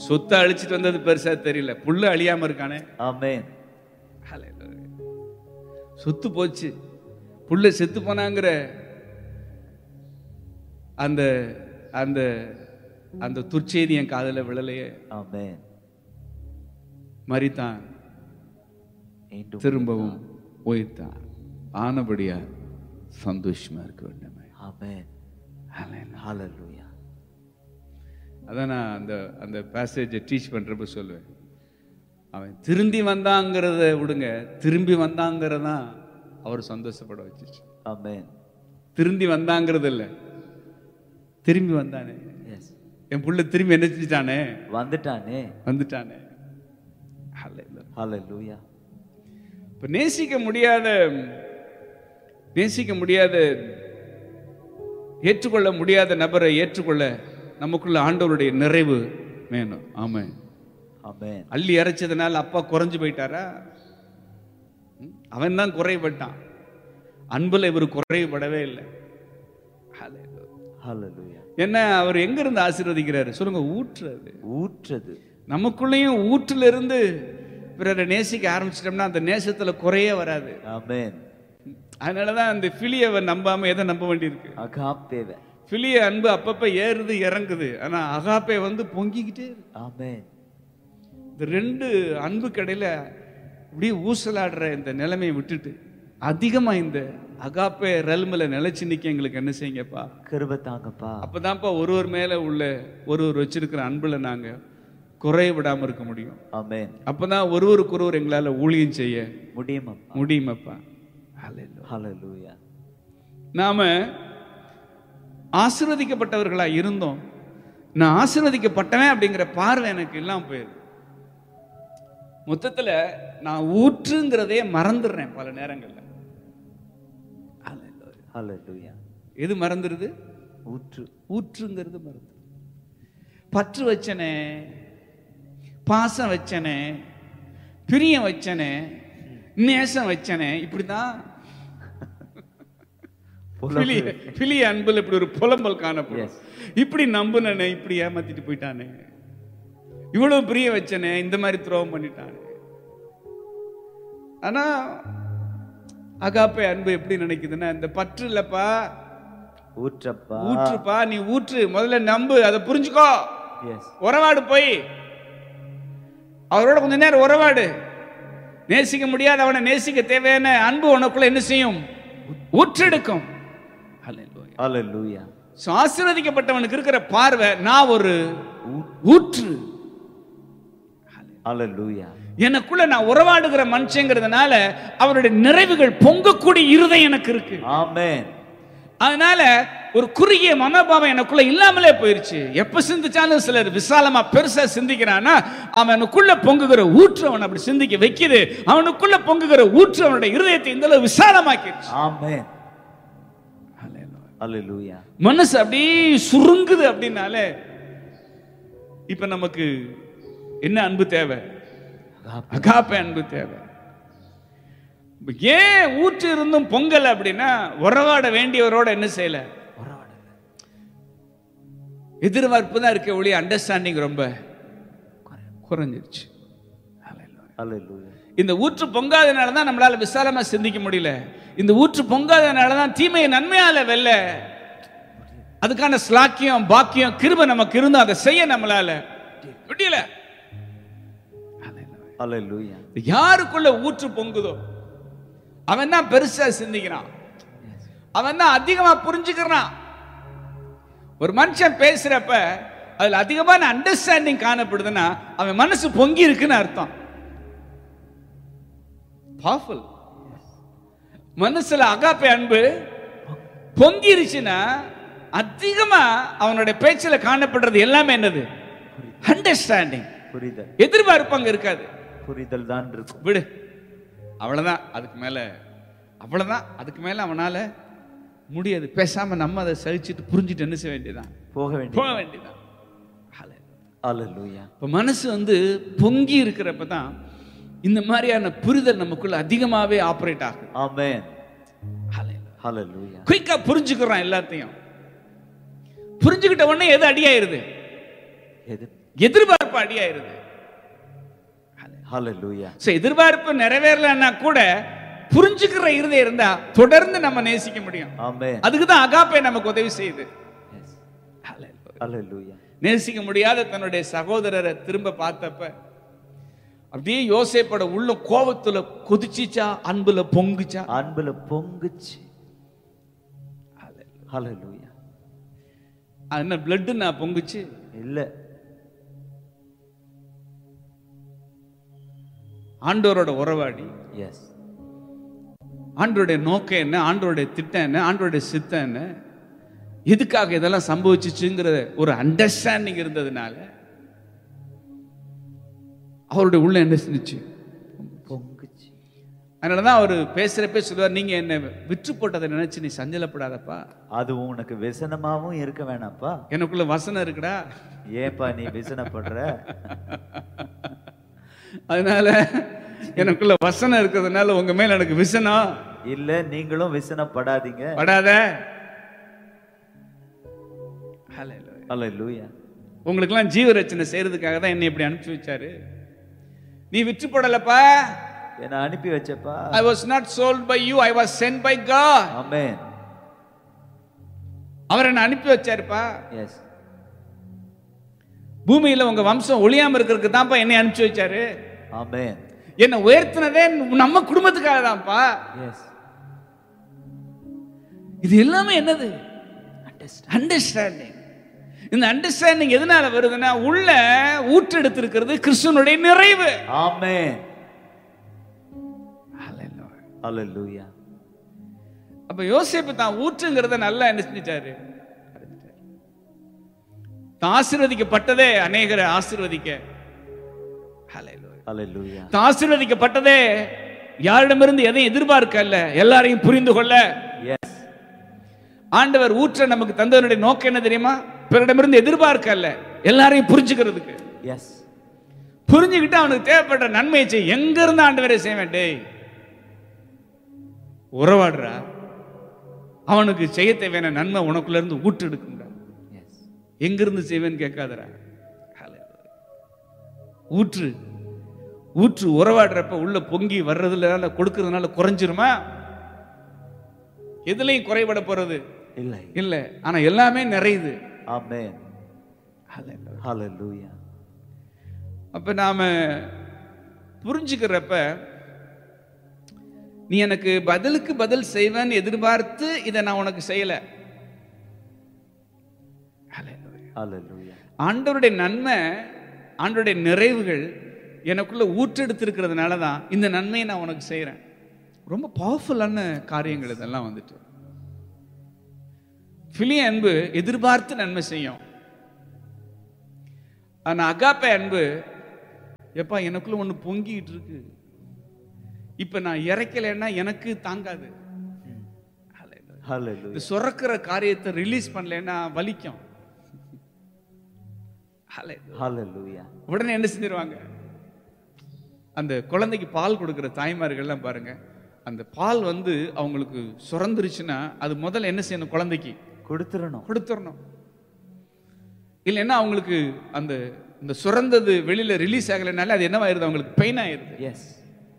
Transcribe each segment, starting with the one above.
சொத்தை அழிச்சிட்டு வந்தது பெருசா தெரியல புல்லு அழியாம இருக்கானே Amen. Hallelujah. சொத்து போச்சு புள்ள செத்து போனாங்கிற அந்த அந்த அந்த துர்ச்செய்தி என் காதுல விழலையே Amen. மறித்தான் மீண்டும் திரும்பவும் உயிர்த்தான் ஆனபடியா சந்தோஷமா இருக்க வேண்டுமே Amen. Hallelujah. Hallelujah. அதான் நான் அந்த அந்த பேசேஜை டீச் பண்றப்ப சொல்லுவேன் அவன் திரும்பி வந்தாங்கிறத விடுங்க திரும்பி வந்தாங்கிறதான் அவர் சந்தோஷப்பட வச்சுச்சு Amen. திரும்பி வந்தாங்கிறது இல்ல திரும்பி வந்தானே Yes. என் புள்ள திரும்பி என்ன செஞ்சுட்டானே வந்துட்டானே வந்துட்டானே Hallelujah. Hallelujah. இப்ப நேசிக்க முடியாத நேசிக்க முடியாத ஏற்றுக்கொள்ள முடியாத நபரை ஏற்றுக்கொள்ள நமக்குள்ள ஆண்டவருடைய நிறைவு வேணும் ஆமாம் Amen. அள்ளி இறைச்சதுனால அப்பா குறைஞ்சு போயிட்டாரா அவன் தான் குறைபட்டான் அன்புல இவர் குறைபடவே இல்லை Hallelujah. Hallelujah. என்ன அவர் எங்க இருந்து ஆசீர்வதிக்கிறாரு சொல்லுங்க ஊற்றுறது ஊற்றது நமக்குள்ளேயும் ஊற்றுல இருந்து பிறரை நேசிக்க ஆரம்பிச்சிட்டோம்னா அந்த நேசத்துல குறையே வராது Amen. அதனாலதான் அந்த பிலியவை நம்பாம எதை நம்ப வேண்டியிருக்கு அகாப்பேவ பிலிய அன்பு அப்பப்ப ஏறுது இறங்குது ஆனா அகாப்பே வந்து பொங்கிக்கிட்டே இருக்கு Amen. இந்த ரெண்டு அன்பு கடையில இப்படியே ஊசலாடுற இந்த நிலைமையை விட்டுட்டு அதிகமா இந்த அகாப்பே ரெல்மில் நிலைச்சு நிக்க எங்களுக்கு என்ன செய்யுங்கப்பா கிருப தாங்கப்பா அப்பதான்ப்பா ஒருவர் மேல உள்ள ஒருவர் வச்சிருக்கிற அன்புல நாங்க குறைய விடாம இருக்க முடியும் Amen. அப்பதான் ஒருவருக்கு ஒருவர் எங்களால ஊழியம் செய்ய முடியும் அப்பா முடியுமப்பா Hallelujah. Hallelujah. நாம ஆசீர்வதிக்கப்பட்டவர்களா இருந்தோம் நான் ஆசீர்வதிக்கப்பட்டவன் அப்படிங்கிற பார்வை எனக்கு இல்லாம போயிருக்கு மொத்தத்துல நான் ஊற்றுங்கிறதே மறந்துடுறேன் பல நேரங்கள்ல Hallelujah. Hallelujah. எது மறந்துடுது ஊற்று ஊற்றுங்கிறது மறந்து பற்று வச்சனே பாசம் வச்சனே பிரியம் வச்சனே நேசம் வச்சனே இப்படிதான் பிலிய பிலிய அன்புல இப்படி ஒரு புலம்பல் காணப்படும் இப்படி நம்புனனே இப்படி ஏமாத்திட்டு போயிட்டானே இவ்வளவு பிரிய வச்சனே இந்த மாதிரி துரோகம் பண்ணிட்டானே ஆனா அகாப்பே அன்பு எப்படி நினைக்குதுன்னா இந்த பற்று இல்லப்பா ஊற்றப்பா ஊற்றுப்பா நீ ஊற்று முதல்ல நம்பு அதை புரிஞ்சுக்கோ எஸ் உறவாடு போய் அவரோட கொஞ்ச நேரம் உறவாடு நேசிக்க முடியாத அவனை நேசிக்க தேவையான அன்பு உனக்குள்ள என்ன செய்யும் ஊற்றெடுக்கும் Hallelujah. Hallelujah. So, ஆசீர்வதிக்கப்பட்டவனுக்கு இருக்கிற பார்வை நான் ஒரு ஊற்று Hallelujah. எனக்குள்ள நான் உறவாடுகிற மனுஷங்கிறதுனால அவருடைய நிறைவுகள் பொங்கக்கூடிய இருதயம் எனக்கு இருக்கு Amen. அதனால ஒரு குறுகிய மனோபாவம் எனக்குள்ள இல்லாமலே போயிருச்சு எப்ப சிந்திச்சாலும் சிலர் விசாலமா பெருசா சிந்திக்கிறான்னா அவனுக்குள்ள பொங்குகிற ஊற்று அவன் அப்படி சிந்திக்க வைக்குது அவனுக்குள்ள பொங்குகிற ஊற்று அவனுடைய இருதயத்தை இந்த அளவு விசாலமாக்கிடுச்சு Amen. Hallelujah. மனசு அப்படியே சுருங்குது அப்படின்னாலே இப்ப நமக்கு என்ன அன்பு தேவை அகாப்ப அன்பு தேவை இப்ப ஏன் ஊற்று இருந்தும் பொங்கல் அப்படின்னா உறவாட வேண்டியவரோட என்ன செய்யல எதிர்பார்ப்பு தான் இருக்க ஒழிய அண்டர்ஸ்டாண்டிங் ரொம்ப குறைஞ்சிருச்சு Hallelujah. இந்த ஊற்று பொங்காதனால தான் நம்மளால விசாலமா சிந்திக்க முடியல இந்த ஊற்று பொங்காதனால தான் தீமையை நன்மையால வெல்ல அதுக்கான ஸ்லாக்கியம் பாக்கியம் கிருபை நமக்கு இருந்தும் அதை செய்ய நம்மளால முடியல Hallelujah. யாருக்குள்ள ஊற்று பொங்குதோ அவன் தான் பெருசா சிந்திக்கிறான் அவன் தான் அதிகமா புரிஞ்சுக்கிறான் ஒரு மனுஷன் பேசுறப்ப அதுல அதிகமான அண்டர்ஸ்டாண்டிங் காணப்படுதுன்னா அவன் மனசு பொங்கி இருக்குன்னு அர்த்தம் பவர்ஃபுல் மனசுல அகாப்பே அன்பு பொங்கிருச்சுன்னா அதிகமா அவனுடைய பேச்சுல காணப்படுறது எல்லாமே என்னது அண்டர்ஸ்டாண்டிங் புரிதல் எதிர்பார்ப்பு அங்க இருக்காது புரிதல் தான் இருக்கும் விடு அவ்வளவுதான் அதுக்கு மேல அவ்வளவுதான் அதுக்கு மேல அவனால முடியாது பேசாம நம்ம அதை சகிச்சுட்டு புரிஞ்சுட்டு என்ன செய்ய வேண்டியதான் போக வேண்டிய போக வேண்டியதான் Hallelujah. இப்ப மனசு வந்து பொங்கி இருக்கிறப்ப தான் இந்த மாதிரியான புரிதல் நமக்குள்ள அதிகமாவே ஆப்ரேட் ஆகும் Amen. Hallelujah. குயிக்கா புரிஞ்சுக்கிறோம் எல்லாத்தையும் புரிஞ்சுக்கிட்ட உடனே எது அடியாயிருது எதிர் எதிர்பார்ப்பு அடியாயிருது ஹalleluya So, எதிர்பார்ப்பு நிறைவேறலன்னா கூட புரிஞ்சுக்கிற இருதயம் இருந்தா தொடர்ந்து நம்ம நேசிக்க முடியும் ஆமென் அதுக்கு தான் அகாப்பே நமக்கு உதவி செய்யுது எஸ் ஹalleluya நேசிக்க முடியாத தன்னுடைய சகோதரரை திரும்ப பார்த்தப்ப அப்படியே யோசேப்போட உள்ள கோபத்துல கொதிச்சிச்சா அன்புல பொங்குச்சா அன்புல பொங்குச்சு ஹalleluya அது என்ன பிளட் நான் பொங்குச்சு இல்ல ஆண்டவரோட உறவாடி எஸ் ஆண்டவருடைய நோக்கம் என்ன ஆண்டவருடைய திட்டம் என்ன ஆண்டவருடைய சித்தம் என்ன எதுக்காக இதெல்லாம் சம்பவிச்சுச்சுங்கிற ஒரு அண்டர்ஸ்டாண்டிங் இருந்ததுனால அவருடைய உள்ள என்ன செஞ்சுச்சு பொங்குச்சு அதனால தான் அவர் பேசுறப்பே சொல்லுவார் நீங்க என்ன விற்று போட்டதை நினைச்சு நீ சஞ்சலப்படாதப்பா அது உனக்கு விசனமாவும் இருக்க வேணாப்பா எனக்குள்ள வசனம் இருக்குடா ஏப்பா நீ விசனப்படுற அதனால எனக்குள்ள வசனம் இருக்கிறதுனால உங்க மேல எனக்கு விசனம் இல்ல நீங்களும் விசனப்படாதீங்க படாத ஹalleluya உங்களுக்கெல்லாம் ஜீவ ரச்சனை செய்யறதுக்காக தான் என்னை இப்படி அனுப்பிச்சு வச்சாரு நீ விற்று போடலப்பா என்ன அனுப்பி வச்சப்பா I was not sold by you I was sent by God amen அவர் என்ன அனுப்பி வச்சாருப்பா எஸ் பூமியில உங்க வம்சம் ஒளியாம இருக்கிறதுக்கு தான்ப்பா என்னை அனுப்பிச்சு வச்சாரு ஆமென் என்னை உயர்த்தினதே நம்ம குடும்பத்துக்காக தான்ப்பா எஸ் இது எல்லாமே என்னது அண்டர்ஸ்டாண்டிங் இந்த அண்டர்ஸ்டாண்டிங் எதனால வருதுன்னா உள்ள ஊற்றெடுத்திருக்கிறது கிறிஸ்துவனுடைய நிறைவு ஆமென் ஹalleluya அப்ப யோசிப்பு தான் ஊற்றுங்கிறத நல்லா என்ன செஞ்சிட்டாரு தான் ஆசீர்வதிக்கப்பட்டதே அநேகரை ஆசீர்வதிக்க Hallelujah. ஹalleluya தான் ஆசீர்வதிக்கப்பட்டதே யாரிடமிருந்து எதையும் எதிர்பார்க்கல எல்லாரையும் புரிந்து கொள்ள எஸ் ஆண்டவர் ஊற்ற நமக்கு தந்தவனுடைய நோக்கம் என்ன தெரியுமா பிறரிடமிருந்து எதிர்பார்க்கல எல்லாரையும் புரிஞ்சுக்கிறதுக்கு எஸ் புரிஞ்சுக்கிட்டு அவனுக்கு தேவைப்படுற நன்மையை செய் எங்க இருந்து ஆண்டவரை செய்ய டேய் உறவாடுறா அவனுக்கு செய்ய தேவையான நன்மை உனக்குள்ள இருந்து ஊற்று எடுக்கும்டா எஸ் எங்கிருந்து செய்வேன்னு கேட்காதடா Hallelujah. ஊற்று ஊற்று உறவாடுறப்ப உள்ள பொங்கி வர்றதுல கொடுக்கறதுனால குறைஞ்சிருமா எதுலையும் குறைபட போறது இல்லை இல்ல ஆனா எல்லாமே நிறையுது ஆமென் Hallelujah. ஹalleluya அப்ப நாம புரிஞ்சுக்கிறப்ப நீ எனக்கு பதிலுக்கு பதில் செய்வேன்னு எதிர்பார்த்து இதை நான் உனக்கு செய்யல Hallelujah. ஹalleluya ஆண்டவருடைய நன்மை ஆண்டவருடைய நிறைவுகள் எனக்குள்ள ஊற்றெடுத்திருக்கிறதுனால தான் இந்த நன்மையை நான் உனக்கு செய்கிறேன் ரொம்ப பவர்ஃபுல்லான காரியங்கள் இதெல்லாம் வந்துட்டு பிலிய அன்பு எதிர்பார்த்து நன்மை செய்யும் ஆனா அகாப்பே அன்பு எப்பா எனக்குள்ள ஒண்ணு பொங்கிட்டு இருக்கு இப்ப நான் இறைக்கலைன்னா எனக்கு தாங்காது Hallelujah. ஹalleluya இந்த சுரக்கிற காரியத்தை ரிலீஸ் பண்ணலைன்னா வலிக்கும் Hallelujah. ஹalleluya உடனே என்ன செஞ்சிருவாங்க அந்த குழந்தைக்கு பால் கொடுக்கிற தாய்மார்கள்லாம் பாருங்க அந்த பால் வந்து அவங்களுக்கு சுரந்துருச்சுன்னா அது முதல்ல என்ன செய்யணும் குழந்தைக்கு கொடுத்துறணும் கொடுத்துடணும் இல்லைன்னா அவங்களுக்கு அந்த இந்த சுரந்தது வெளியில ரிலீஸ் ஆகலைனால அது என்னவாயிருது அவங்களுக்கு பெயின் ஆயிருது எஸ்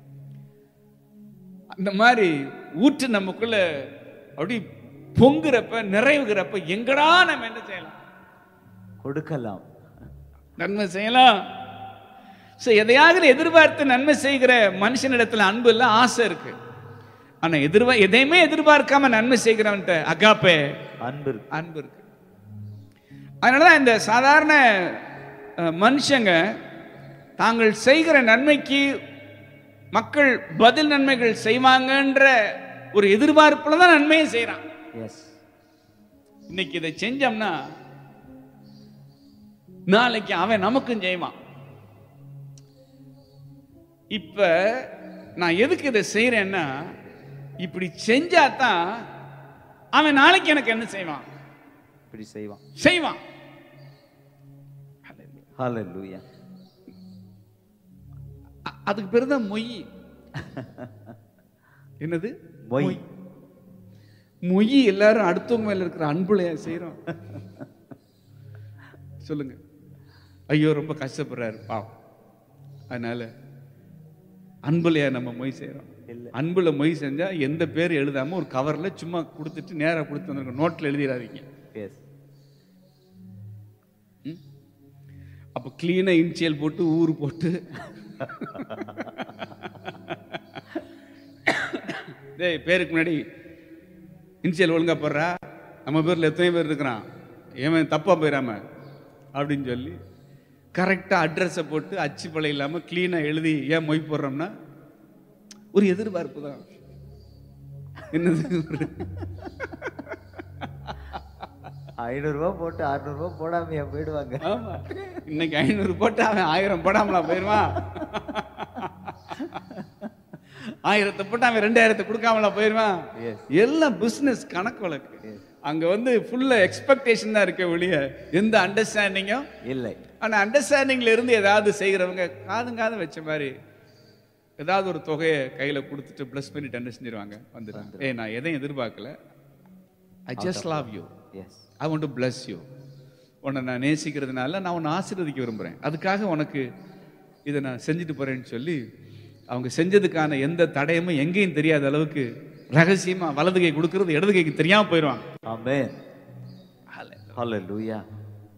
அந்த மாதிரி ஊற்று நமக்குள்ள அப்படி பொங்குறப்ப நிறைவுகிறப்ப எங்கடா நம்ம என்ன செய்யலாம் கொடுக்கலாம் நன்மை செய்யலாம் ஸோ எதையாவது எதிர்பார்த்து நன்மை செய்கிற மனுஷனிடத்துல அன்பு இல்லை ஆசை இருக்கு ஆனா எதிர்பா எதையுமே எதிர்பார்க்காம நன்மை செய்கிறவன்ட்ட அகாப்பே அன்பு இருக்கு. அன்பு இருக்கு அதனாலதான் இந்த சாதாரண அஹ், மனுஷங்க தாங்கள் செய்கிற நன்மைக்கு மக்கள் பதில் நன்மைகள் செய்வாங்கன்ற ஒரு எதிர்பார்ப்புல தான் நன்மையை செய்றான் எஸ் இன்னைக்கு இதை செஞ்சோம்னா நாளைக்கு அவன் நமக்கும் செய்வான் இப்ப நான் எதுக்கு இதை செய்யறேன்னா இப்படி செஞ்சாதான் அவன் நாளைக்கு எனக்கு என்ன செய்வான் இப்படி செய்வான் செய்வான் ஹalleluya அ- அதுக்கு பேர் தான் மொய் என்னது மொய் மொய் எல்லாரும் அடுத்தவங்க மேல இருக்கிற அன்புல செய்யறோம் சொல்லுங்க ஐயோ ரொம்ப கஷ்டப்படுறாரு பாவம் அதனால அன்புலையா நம்ம மொய் செய்கிறோம் இல்ல. அன்புல மொய் செஞ்சா எந்த பேர் எழுதாம ஒரு கவர்ல சும்மா கொடுத்துட்டு நேரா கொடுத்து வந்துருங்க நோட்ல எழுதிடாதீங்க எஸ் அப்போ கிளீனா இன்சியல் போட்டு ஊர் போட்டு டேய் பேருக்கு முன்னாடி இன்சியல் ஒழுங்கா போடுறா நம்ம பேர்ல எத்தனை பேர் இருக்கிறான் ஏன் தப்பா போயிடாம அப்படின்னு சொல்லி கரெக்டாக அட்ரஸை போட்டு அச்சு பழம் இல்லாமல் க்ளீனாக எழுதி ஏன் மொய் போடுறோம்னா ஒரு எதிர்பார்ப்பு தான் என்னது ஒரு- ஐநூறு ரூபாய் போட்டு அறுநூறு ரூபாய் போடாமையா போயிடுவாங்க ஆமா இன்னைக்கு ஐநூறு போட்டு அவன் ஆயிரம் போடாமலா போயிருவான் ஆயிரத்தை போட்டு அவன் ரெண்டாயிரத்தை கொடுக்காமலா போயிருவான் Yes. எல்லாம் பிசினஸ் கணக்கு வழக்கு அங்க வந்து ஃபுல்லா எக்ஸ்பெக்டேஷன் தான் இருக்க ஒழிய எந்த அண்டர்ஸ்டாண்டிங்கும் இல்லை ஆனா அண்டர்ஸ்டாண்டிங்ல இருந்து ஏதாவது செய்கிறவங்க காதும் காதும் வச்ச மாதிரி ஏதாவது ஒரு தொகையை கையில கொடுத்துட்டு ப்ளஸ் பண்ணிட்டு என்ன செஞ்சிருவாங்க வந்துடுறாங்க ஏய் நான் எதையும் எதிர்பார்க்கல I just love you yes I want to bless you உன்னை நான் நேசிக்கிறதுனால நான் உன்னை ஆசீர்வதிக்க விரும்புகிறேன் அதுக்காக உனக்கு இதை நான் செஞ்சுட்டு போறேன்னு சொல்லி அவங்க செஞ்சதுக்கான எந்த தடயமும் எங்கேயும் தெரியாத அளவுக்கு ரகசியமா வலது கை கொடுக்கறது இடது கைக்கு தெரியாம போயிடுவாங்க ஆமென் ஹalleluya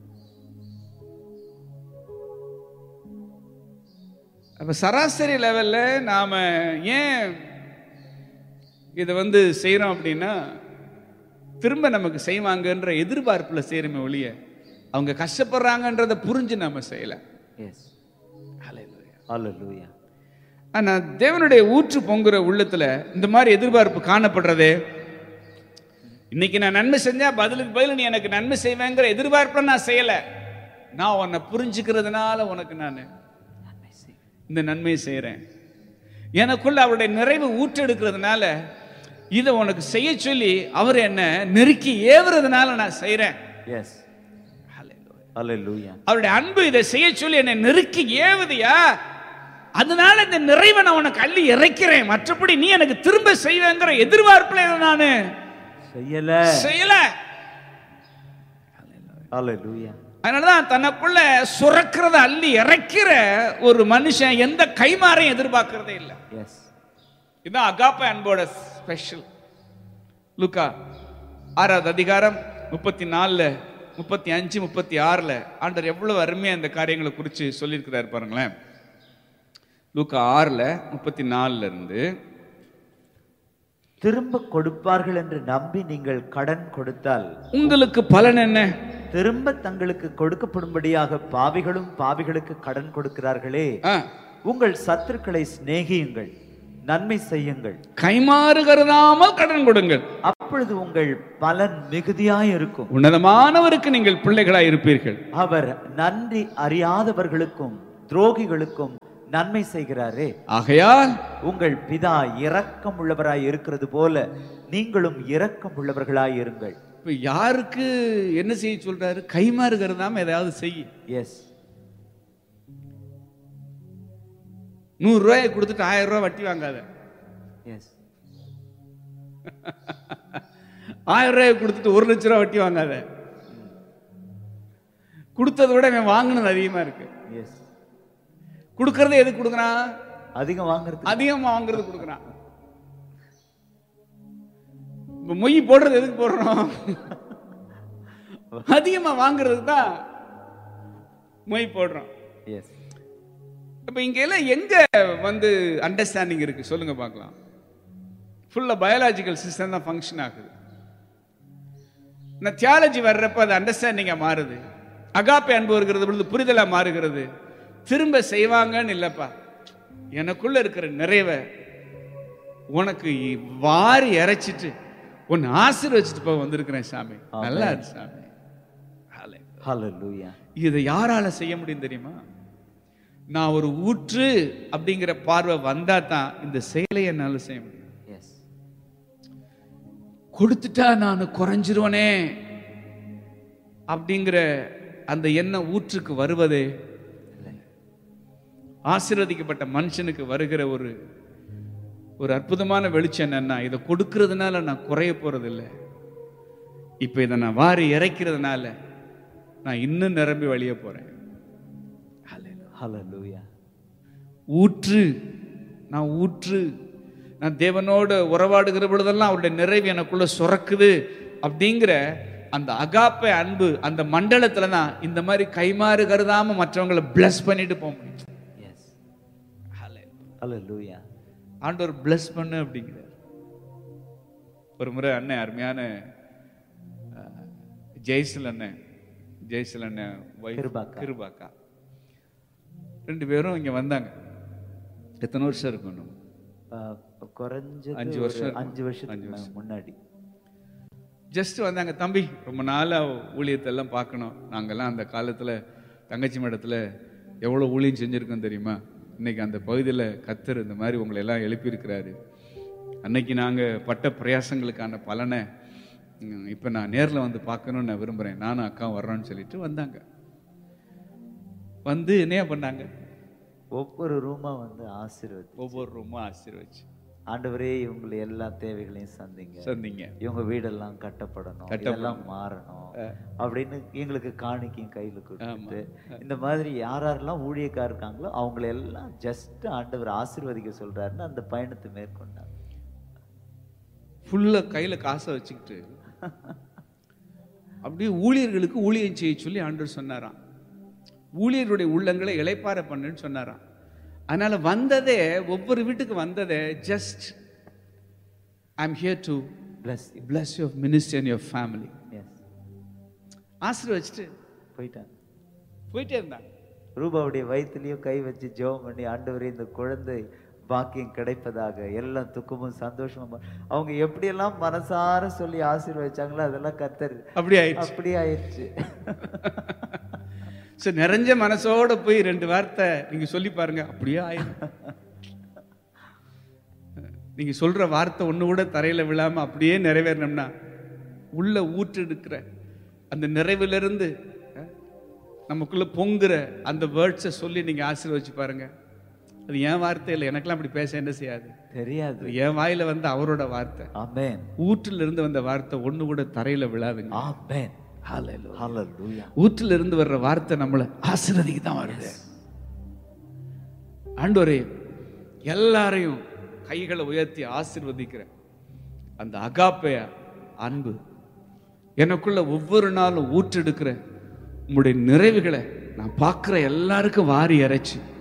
அப்ப சராசரி லெவல்ல நாம ஏன் இதை வந்து செய்றோம் அப்படின்னா திரும்ப நமக்கு செய்வாங்கன்ற எதிர்பார்ப்புல செய்யறமே ஒழிய அவங்க கஷ்டப்படுறாங்கன்றத புரிஞ்சு நாம செய்யல எஸ் ஹalleluya ஆனா தேவனுடைய ஊற்று பொங்குற உள்ளத்துல இந்த மாதிரி எதிர்பார்ப்பு காணப்படுறதே இன்னைக்கு நான் நன்மை செஞ்சா பதிலுக்கு பதில் நீ எனக்கு நன்மை செய்வேங்கிற எதிர்பார்ப்புல நான் செய்யல நான் உன்னை புரிஞ்சுக்கிறதுனால உனக்கு நான் இந்த நன்மையை செய்கிறேன் எனக்குள்ள அவருடைய நிறைவு ஊற்றெடுக்கிறதுனால இதை உனக்கு செய்ய சொல்லி அவர் என்ன நெருக்கி ஏவுறதுனால நான் செய்கிறேன் எஸ் ஹalleluya அவருடைய அன்பு இதை செய்ய சொல்லி என்னை நெருக்கி ஏவுதியா அதனால இந்த நிறைவை நான் உனக்கு அள்ளி இறைக்கிறேன் மற்றபடி நீ எனக்கு திரும்ப செய்வேங்கிற எதிர்பார்ப்புல இதை நான் செய்யல செய்யல ஹalleluya அதனாலதான் தனக்குள்ள சுரக்கிறத அள்ளி இறைக்கிற ஒரு மனுஷன் எந்த கைமாறையும் எதிர்பார்க்கறதே இல்லை எஸ் இதுதான் அகாப்ப அன்போட ஸ்பெஷல் லுக்கா ஆறாவது அதிகாரம் முப்பத்தி நாலுல முப்பத்தி அஞ்சு முப்பத்தி ஆறுல ஆண்டவர் எவ்வளவு அருமையா இந்த காரியங்களை குறித்து சொல்லியிருக்கிறார் பாருங்களேன் லூக்கா ஆறுல முப்பத்தி நாலுல இருந்து திரும்ப கொடுப்பார்கள் என்று நம்பி நீங்கள் கடன் கொடுத்தால் உங்களுக்கு பலன் என்ன திரும்ப தங்களுக்கு கொடுக்கப்படும்படியாக பாவிகளும் பாவிகளுக்கு கடன் கொடுக்கிறார்களே ஆ, உங்கள் சத்துருக்களை சிநேகியுங்கள் நன்மை செய்யுங்கள் கைமாறு கருதாமல் கடன் கொடுங்கள் அப்பொழுது உங்கள் பலன் மிகுதியாய் இருக்கும் உன்னதமானவருக்கு நீங்கள் பிள்ளைகளாய் இருப்பீர்கள் அவர் நன்றி அறியாதவர்களுக்கும் துரோகிகளுக்கும் நன்மை செய்கிறாரே ஆகையால் உங்கள் பிதா இரக்கம் உள்ளவராய் இருக்கிறது போல நீங்களும் இரக்கம் உள்ளவர்களாய் இருங்கள் இப்ப யாருக்கு என்ன செய்ய சொல்றாரு கைமாறு கருதாம ஏதாவது செய் எஸ் நூறு ரூபாயை கொடுத்துட்டு ஆயிரம் ரூபாய் வட்டி வாங்காத எஸ் ஆயிரம் ரூபாயை கொடுத்துட்டு ஒரு லட்ச ரூபாய் வட்டி வாங்காத கொடுத்ததை விட இவன் வாங்கினது அதிகமா இருக்கு எஸ் கொடுக்கறத எதுக்கு கொடுக்குறான் அதிகம் வாங்குறது அதிகமா வாங்குறது கொடுக்குறான் இப்ப மொய் போடுறது எதுக்கு போடுறோம் அதிகமா வாங்குறது தான் மொய் போடுறோம் எஸ் இப்ப இங்க எல்லாம் எங்க வந்து அண்டர்ஸ்டாண்டிங் இருக்கு சொல்லுங்க பார்க்கலாம் ஃபுல்லா பயாலாஜிக்கல் சிஸ்டம் தான் ஃபங்க்ஷன் ஆகுது இந்த தியாலஜி வர்றப்ப அது அண்டர்ஸ்டாண்டிங்கா மாறுது அகாப்பை அன்பு வருகிறது பொழுது புரிதலா மாறுகிறது திரும்ப செய்வாங்கன்னு இல்லப்பா எனக்குள்ள இருக்கிற நிறைவை உனக்கு வாரி இறைச்சிட்டு உன்னை ஆசீர்வச்சிட்டு போக வந்திருக்கிறேன் சாமி நல்லா இரு சாமி Hallelujah. ஹalleluya இதை யாரால செய்ய முடியும் தெரியுமா நான் ஒரு ஊற்று அப்படிங்கிற பார்வை வந்தா தான் இந்த செயலை என்னால செய்ய முடியும் எஸ் கொடுத்துட்டா நான் குறைஞ்சிருவனே அப்படிங்கிற அந்த எண்ணம் ஊற்றுக்கு வருவதே ஆசீர்வதிக்கப்பட்ட மனுஷனுக்கு வருகிற ஒரு ஒரு அற்புதமான வெளிச்சம் என்னன்னா இதை கொடுக்கறதுனால நான் குறைய போறதில்லை இப்போ இதை நான் வாரி இறைக்கிறதுனால நான் இன்னும் நிரம்பி வழிய போறேன் ஹalleluya ஊற்று நான் ஊற்று நான் தேவனோடு உறவாடுகிற பொழுதெல்லாம் அவருடைய நிறைவு எனக்குள்ள சுரக்குது அப்படிங்கிற அந்த அகாப்பை அன்பு அந்த மண்டலத்துல தான் இந்த மாதிரி கைமாறு கருதாம மற்றவங்களை bless பண்ணிட்டு போக முடியும் எஸ் ஹalleluya ஆண்டவர் bless பண்ணு அப்படிங்கிறார் ஒரு முறை அண்ணன் அருமையான அஹ், ஜெய்சில் அண்ணன் ஜெய்சில் அண்ணன் wife, கிருபாக்கா. கிருபாக்கா ரெண்டு பேரும் இங்க வந்தாங்க எத்தனை வருஷம் இருக்கும் நம்ம? அஹ், குறைஞ்சது அஞ்சு ஒரு வருஷம் இருக்கும். அஞ்சு வருஷத்துக்கு அஞ்சு மே- முன்னாடி ஜஸ்ட் வந்தாங்க தம்பி ரொம்ப நாளாக ஊழியத்தை எல்லாம் பார்க்கணும் நாங்கெல்லாம் அந்த காலத்தில் தங்கச்சி மடத்தில் எவ்வளோ ஊழியம் செஞ்சுருக்கோம் தெரியுமா இன்னைக்கு அந்த பகுதியில் கத்தர் இந்த மாதிரி உங்களை எல்லாம் எழுப்பியிருக்கிறாரு அன்னைக்கு நாங்கள் பட்ட பிரயாசங்களுக்கான பலனை இப்போ நான் நேரில் வந்து பார்க்கணும்னு நான் விரும்புகிறேன் நானும் அக்கா வர்றோன்னு சொல்லிட்டு வந்தாங்க வந்து என்னையா பண்ணாங்க ஒவ்வொரு ரூமா வந்து ஆசீர்வதி ஒவ்வொரு ரூமும் ஆசீர்வச்சு ஆண்டவரே இவங்களை எல்லா தேவைகளையும் சந்திங்க சொன்னீங்க இவங்க வீடெல்லாம் கட்டப்படணும் இதெல்லாம் மாறணும் அப்படின்னு எங்களுக்கு காணிக்கையும் கையில கொடுத்து இந்த மாதிரி யார் யாரெல்லாம் ஊழியக்காரர் இருக்காங்களோ அவங்கள எல்லாம் ஜஸ்ட் ஆண்டவர் ஆசீர்வதிக்க சொல்றாருன்னு அந்த பயணத்தை மேற்கொண்டாங்க ஃபுல்லாக கையில் காசை வச்சுக்கிட்டு அப்படியே ஊழியர்களுக்கு ஊழியம் செய்ய சொல்லி ஆண்டவர் சொன்னாராம் ஊழியர்களுடைய உள்ளங்களை இளைப்பார பண்ணுன்னு சொன்னாராம் அதனால வந்ததே ஒவ்வொரு வீட்டுக்கு வந்ததே just I am here to bless bless your minister and your family yes ஆசீர்வச்சிட்டு போயிட்டாங்க போயிட்டே இருந்தாங்க ரூபாவுடைய வயிற்றுலயும் கை வச்சு ஜெபம் பண்ணி ஆண்டவரே இந்த குழந்தை பாக்கியம் கிடைப்பதாக எல்லாம் துக்கமும் சந்தோஷமும் அவங்க எப்படியெல்லாம் மனசார சொல்லி ஆசீர்வதிச்சாங்களோ அதெல்லாம் கத்தர் அப்படி ஆயிடுச்சு அப்படி ஆயிடுச்சு ஸோ நிறைஞ்ச மனசோட போய் ரெண்டு வார்த்தை நீங்க சொல்லி பாருங்க அப்படியே ஆயிடும் நீங்க சொல்ற வார்த்தை ஒண்ணு கூட தரையில விழாம அப்படியே நிறைவேறணும்னா உள்ள ஊற்றெடுக்கிற அந்த நிறைவிலிருந்து அஹ், நமக்குள்ள பொங்குற அந்த வேர்ட்ஸை சொல்லி நீங்க ஆசீர்வச்சு பாருங்க அது என் வார்த்தை இல்லை எனக்கெல்லாம் அப்படி பேச என்ன செய்யாது தெரியாது அது என் வாயில வந்து அவரோட வார்த்தை ஆமென் ஊற்றில் இருந்து வந்த வார்த்தை ஒண்ணு கூட தரையில விழாதுங்க ஆமென் ஹalleluya ஊற்றில் இருந்து வர்ற வார்த்தை நம்மளை ஆசீர்வதிக்கு தான் வருது ஆண்டவரே எல்லாரையும் கைகளை உயர்த்தி ஆசீர்வதிக்கிற அந்த அகாப்பைய அன்பு எனக்குள்ள ஒவ்வொரு நாளும் ஊற்றெடுக்கிற உம்முடைய நிறைவுகளை நான் பார்க்குற எல்லாருக்கும் வாரி இறைச்சி